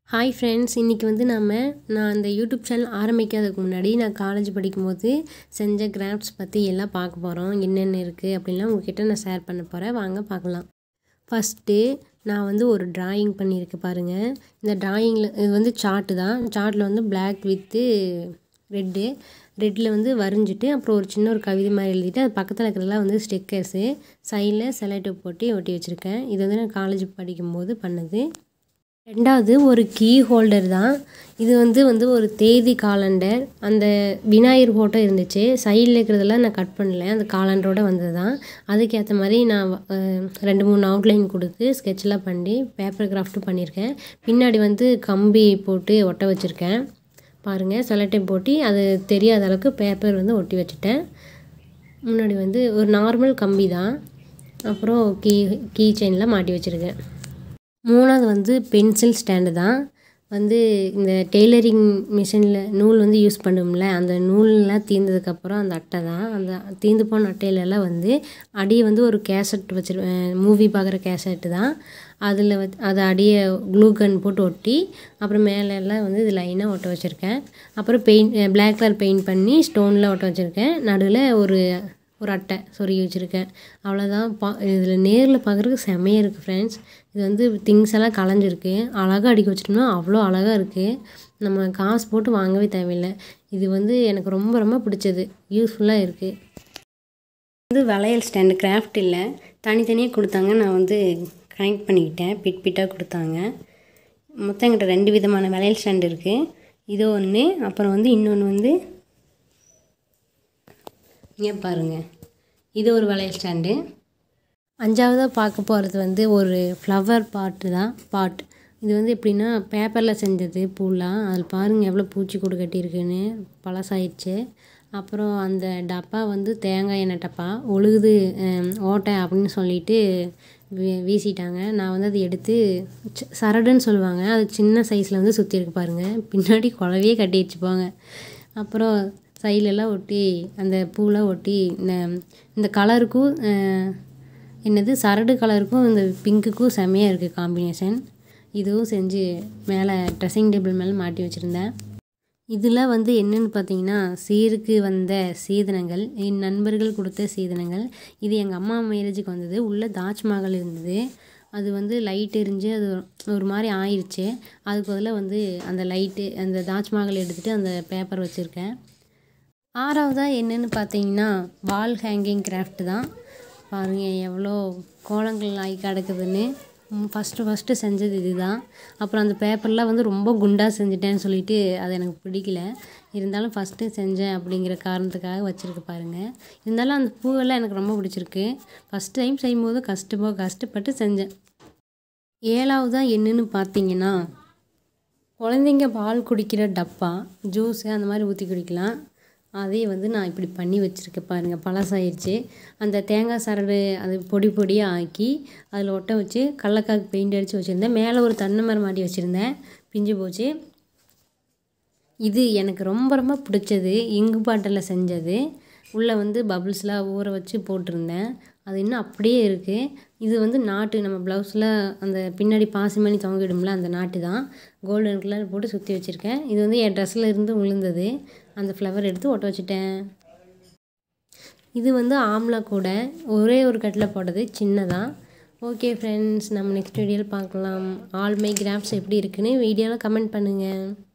hi friends இன்றைக்கி வந்து நம்ம நான் அந்த யூடியூப் சேனல் ஆரம்பிக்காததுக்கு முன்னாடி நான் காலேஜ் படிக்கும்போது செஞ்ச கிராஃப்ட்ஸ் பற்றி எல்லாம் பார்க்க போகிறோம் என்னென்ன இருக்குது அப்படின்லாம் உங்ககிட்ட நான் ஷேர் பண்ண போகிறேன் வாங்க பார்க்கலாம் ஃபஸ்ட்டு நான் வந்து ஒரு டிராயிங் பண்ணியிருக்கேன் பாருங்கள் இந்த டிராயிங்கில் இது வந்து சார்ட்டு தான் சார்ட்டில் வந்து பிளாக் வித்து ரெட்டு ரெட்டில் வந்து வரைஞ்சிட்டு அப்புறம் ஒரு சின்ன ஒரு கவிதை மாதிரி எழுதிட்டு அது பக்கத்தில் இருக்கிறதெல்லாம் வந்து ஸ்டிக்கர்ஸு சைடில் செலக்டிவ் போட்டு ஒட்டி வச்சுருக்கேன் இது வந்து நான் காலேஜ் படிக்கும்போது பண்ணது ரெண்டாவது ஒரு கீ ஹோல்டர் தான் இது வந்து வந்து ஒரு தேதி காலண்டர் அந்த விநாயகர் ஃபோட்டோ இருந்துச்சு சைடில் இருக்கிறதெல்லாம் நான் கட் பண்ணல அந்த காலண்டரோட வந்தது தான் அதுக்கேற்ற மாதிரி நான் அஹ், ரெண்டு மூணு அவுட்லைன் கொடுத்து ஸ்கெட்செலாம் பண்ணி பேப்பர் கிராஃப்ட்டும் பண்ணியிருக்கேன் பின்னாடி வந்து கம்பி போட்டு ஒட்ட வச்சுருக்கேன் பாருங்கள் செலட்டை போட்டு அது தெரியாத அளவுக்கு பேப்பர் வந்து ஒட்டி வச்சுட்டேன் முன்னாடி வந்து ஒரு நார்மல் கம்பி தான் அப்புறம் கீ கீ செயினில் மாட்டி வச்சுருக்கேன் மூணாவது வந்து பென்சில் ஸ்டாண்டு தான் வந்து இந்த டெய்லரிங் மிஷினில் நூல் வந்து யூஸ் பண்ணுவோம்ல அந்த நூல்லாம் தீர்ந்ததுக்கப்புறம் அந்த அட்டை தான் அந்த தீர்ந்து போன அட்டையிலலாம் வந்து அடியை வந்து ஒரு கேசட் வச்சுருவேன் மூவி பார்க்குற கேசட்டு தான் அதில் வச் அதை அடியை க்ளூ கன் போட்டு ஒட்டி அப்புறம் மேலே எல்லாம் வந்து இது லைனாக ஒட்ட வச்சுருக்கேன் அப்புறம் பெயிண்ட் பிளாக் கலர் பெயிண்ட் பண்ணி ஸ்டோனில் ஒட்ட வச்சுருக்கேன் நடுவில் ஒரு ஒரு அட்டை சொருகி வச்சுருக்கேன் அவ்வளோதான் பா இதில் நேரில் பார்க்குறதுக்கு செம்மையாக இருக்குது ஃப்ரெண்ட்ஸ் இது வந்து திங்ஸ் எல்லாம் கலைஞ்சிருக்கு அழகாக அடிக்க வச்சிட்டோம்னா அவ்வளோ அழகாக இருக்குது நம்ம காசு போட்டு வாங்கவே தேவையில்லை இது வந்து எனக்கு ரொம்ப ரொம்ப பிடிச்சது யூஸ்ஃபுல்லாக இருக்குது வந்து வளையல் ஸ்டாண்டு கிராஃப்ட் இல்லை தனித்தனியாக கொடுத்தாங்க நான் வந்து கனெக்ட் பண்ணிக்கிட்டேன் பிட் பிட்டாக கொடுத்தாங்க மொத்தம் என்கிட்ட ரெண்டு விதமான வளையல் ஸ்டாண்டு இருக்குது இது ஒன்று அப்புறம் வந்து இன்னொன்று வந்து இங்கே பாருங்கள் இது ஒரு வளையல் ஸ்டாண்டு அஞ்சாவதாக பார்க்க போகிறது வந்து ஒரு ஃப்ளவர் பாட்டு தான் பாட் இது வந்து எப்படின்னா பேப்பரில் செஞ்சது பூலாம் அதில் பாருங்கள் எவ்வளோ பூச்சிக்கூடு கட்டியிருக்குன்னு பழசாயிடுச்சு அப்புறம் அந்த டப்பா வந்து தேங்காய் எண்ணெய் டப்பா ஒழுகுது அஹ், ஓட்டை அப்படின்னு சொல்லிட்டு வீ வீசிட்டாங்க நான் வந்து அதை எடுத்து ச- சரடுன்னு சொல்லுவாங்க அது சின்ன சைஸில் வந்து சுற்றி இருக்கு பாருங்கள் பின்னாடி குழவையே கட்டி வச்சுப்பாங்க அப்புறம் சைட்லலாம் ஒட்டி அந்த பூலாம் ஒட்டி இந்த இந்த கலருக்கும் அஹ், என்னது சரடு கலருக்கும் இந்த பிங்க்குக்கும் செம்மையாக இருக்குது காம்பினேஷன் இதுவும் செஞ்சு மேலே ட்ரெஸ்ஸிங் டேபிள் மேலே மாட்டி வச்சுருந்தேன் இதில் வந்து என்னென்னு பார்த்தீங்கன்னா சீருக்கு வந்த சீதனங்கள் என் நண்பர்கள் கொடுத்த சீதனங்கள் இது எங்கள் அம்மா மேரேஜுக்கு வந்தது உள்ளே தாஜ்மஹால் இருந்தது அது வந்து லைட் எரிஞ்சு அது ஒரு மாதிரி ஆயிடுச்சு அதுக்கு பதிலாக வந்து அந்த லைட்டு அந்த தாஜ்மஹால் எடுத்துகிட்டு அந்த பேப்பர் வச்சுருக்கேன் ஆறாவதாக என்னென்னு பார்த்தீங்கன்னா வால் ஹேங்கிங் கிராஃப்ட் தான் பாருங்கள் எவ்வளோ கோலங்கள் ஆகி கிடக்குதுன்னு ஃபஸ்ட்டு ஃபஸ்ட்டு செஞ்சது இதுதான் அப்புறம் அந்த பேப்பர்லாம் வந்து ரொம்ப குண்டாக செஞ்சுட்டேன்னு சொல்லிட்டு அது எனக்கு பிடிக்கல இருந்தாலும் ஃபஸ்ட்டு செஞ்சேன் அப்படிங்கிற காரணத்துக்காக வச்சுருக்கு பாருங்கள் இருந்தாலும் அந்த பூவெல்லாம் எனக்கு ரொம்ப பிடிச்சிருக்கு ஃபஸ்ட் டைம் செய்யும்போது கஷ்டப்போ கஷ்டப்பட்டு செஞ்சேன் ஏழாவதாக என்னன்னு பார்த்தீங்கன்னா குழந்தைங்க பால் குடிக்கிற டப்பா ஜூஸு அந்த மாதிரி ஊற்றி குடிக்கலாம் அதே வந்து நான் இப்படி பண்ணி வச்சுருக்கேன் பாருங்கள் பழசாயிருச்சு அந்த தேங்காய் சரடு அது பொடி பொடியாக ஆக்கி அதில் ஒட்ட வச்சு கடலக்காக்கு பெயிண்ட் அடித்து வச்சுருந்தேன் மேலே ஒரு தென்னை மரம் மாட்டி வச்சுருந்தேன் பிஞ்சு போச்சு இது எனக்கு ரொம்ப ரொம்ப பிடிச்சது இங்கு பாட்டில் செஞ்சது உள்ளே வந்து பபிள்ஸ்லாம் ஊற வச்சு போட்டிருந்தேன் அது இன்னும் அப்படியே இருக்குது இது வந்து நாட்டு நம்ம ப்ளவுஸில் அந்த பின்னாடி பாசி மணி தொங்கிடும்ல அந்த நாட்டு தான் கோல்டன் கலர் போட்டு சுற்றி வச்சுருக்கேன் இது வந்து என் ட்ரெஸ்ஸில் இருந்து விழுந்தது அந்த ஃப்ளவர் எடுத்து ஒட்ட வச்சுட்டேன் இது வந்து ஆம்லா கூட ஒரே ஒரு கட்டில் போட்டது சின்னதாக ஓகே ஃப்ரெண்ட்ஸ் நம்ம நெக்ஸ்ட் வீடியோவில் பார்க்கலாம் ஆல் மை கிராஃப்ட்ஸ் எப்படி இருக்குன்னு வீடியோவில் கமெண்ட் பண்ணுங்கள்